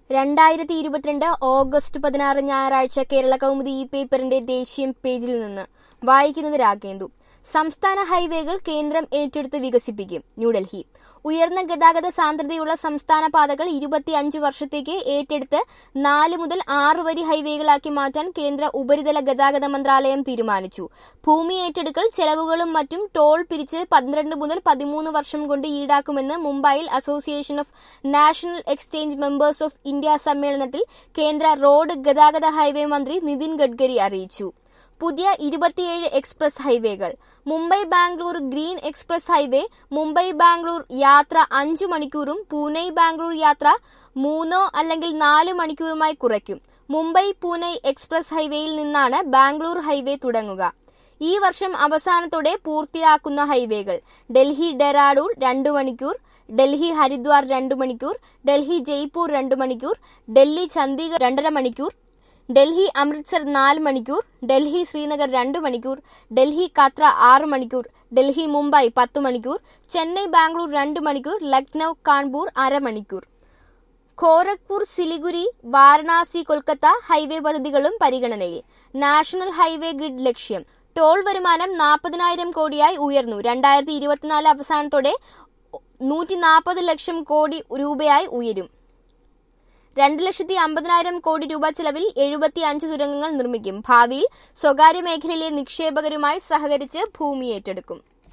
രണ്ടായിരത്തി ഇരുപത്തിരണ്ട് ഓഗസ്റ്റ് പതിനാറ് ഞായറാഴ്ച കേരള കൗമുദി ഈ പേപ്പറിന്റെ ദേശീയ പേജിൽ നിന്ന് വായിക്കുന്നത് രാഗേന്ദു സംസ്ഥാന ഹൈവേകൾ കേന്ദ്രം ഏറ്റെടുത്ത് വികസിപ്പിക്കും ന്യൂഡൽഹി ഉയർന്ന ഗതാഗത സാന്ദ്രതയുള്ള സംസ്ഥാന പാതകൾ ഇരുപത്തിയഞ്ച് വർഷത്തേക്ക് ഏറ്റെടുത്ത് നാല് മുതൽ ആറ് വരി ഹൈവേകളാക്കി മാറ്റാൻ കേന്ദ്ര ഉപരിതല ഗതാഗത മന്ത്രാലയം തീരുമാനിച്ചു ഭൂമി ഏറ്റെടുക്കൽ ചെലവുകളും മറ്റും ടോൾ പിരിച്ച് പന്ത്രണ്ട് മുതൽ പതിമൂന്ന് വർഷം കൊണ്ട് ഈടാക്കുമെന്ന് മുംബൈയിൽ association of national exchange members of India സമ്മേളനത്തിൽ കേന്ദ്ര റോഡ് ഗതാഗത ഹൈവേ മന്ത്രി നിതിൻ ഗഡ്കരി അറിയിച്ചു പുതിയ ഇരുപത്തിയേഴ് എക്സ്പ്രസ് ഹൈവേകൾ Mumbai Bangalore green express highway Mumbai Bangalore യാത്ര അഞ്ചു മണിക്കൂറും പൂനെ ബാംഗ്ലൂർ യാത്ര മൂന്നോ അല്ലെങ്കിൽ നാല് മണിക്കൂറുമായി കുറയ്ക്കും മുംബൈ പൂനെ എക്സ്പ്രസ് ഹൈവേയിൽ നിന്നാണ് ബാംഗ്ലൂർ ഹൈവേ തുടങ്ങുക ഈ വർഷം അവസാനത്തോടെ പൂർത്തിയാക്കുന്ന ഹൈവേകൾ ഡൽഹി ഡെറാഡൂൺ രണ്ടു മണിക്കൂർ ഡൽഹി ഹരിദ്വാർ രണ്ടു മണിക്കൂർ ഡൽഹി ജയ്പൂർ രണ്ടു മണിക്കൂർ ഡൽഹി ചണ്ഡീഗഡ് രണ്ടര മണിക്കൂർ ഡൽഹി അമൃത്സർ നാല് മണിക്കൂർ ഡൽഹി ശ്രീനഗർ രണ്ട് മണിക്കൂർ ഡൽഹി കാത്ര ആറ് മണിക്കൂർ ഡൽഹി മുംബൈ പത്ത് മണിക്കൂർ ചെന്നൈ ബാംഗ്ലൂർ രണ്ട് മണിക്കൂർ ലക്നൌ കാൺപൂർ അരമണിക്കൂർ ഖോരഗ്പൂർ സിലിഗുരി വാരണാസി കൊൽക്കത്ത ഹൈവേ പദ്ധതികളും പരിഗണനയിൽ നാഷണൽ ഹൈവേ ഗ്രിഡ് ലക്ഷ്യം ടോൾ വരുമാനം നാൽപ്പതിനായിരം കോടിയായി ഉയർന്നു രണ്ടായിരത്തി ഇരുപത്തിനാല് അവസാനത്തോടെ നൂറ്റി നാൽപ്പത് ലക്ഷം കോടി രൂപയായി ഉയരും രണ്ട് ലക്ഷത്തി അമ്പതിനായിരം കോടി രൂപ ചെലവിൽ എഴുപത്തി അഞ്ച് തുരങ്കങ്ങൾ നിർമ്മിക്കും ഭാവിയിൽ സ്വകാര്യ മേഖലയിലെ നിക്ഷേപകരുമായി സഹകരിച്ച് ഭൂമി ഏറ്റെടുക്കും